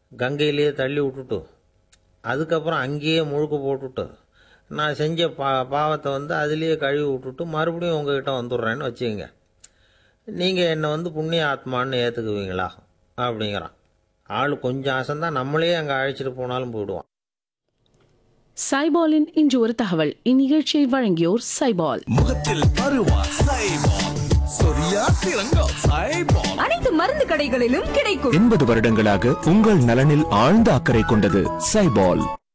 கங்கையிலேயே தள்ளி விட்டுட்டு அதுக்கப்புறம் அங்கேயே முழுக்க போட்டுட்டு நான் செஞ்ச பா பாவத்தை வந்து அதுலேயே கழுவி விட்டுட்டு மறுபடியும் உங்ககிட்ட வந்துடுறேன்னு வச்சுக்கோங்க நீங்கள் என்னை வந்து புண்ணிய ஆத்மான்னு ஏற்றுக்குவீங்களா அப்படிங்கிறான் ஆள் கொஞ்சம் அசந்தான் நம்மளே அங்கே அழைச்சிட்டு போனாலும் போயிடுவான் சைபாலின் இன்று ஒரு தகவல் இந்நிகழ்ச்சியை வழங்கியோர் சைபால் முகத்தில் பருவா சைபால் சொரியா சிறங்கா சைபால் அனைத்து மருந்து கடைகளிலும் கிடைக்கும் எண்பது வருடங்களாக உங்கள் நலனில் ஆழ்ந்த அக்கறை கொண்டது சைபால்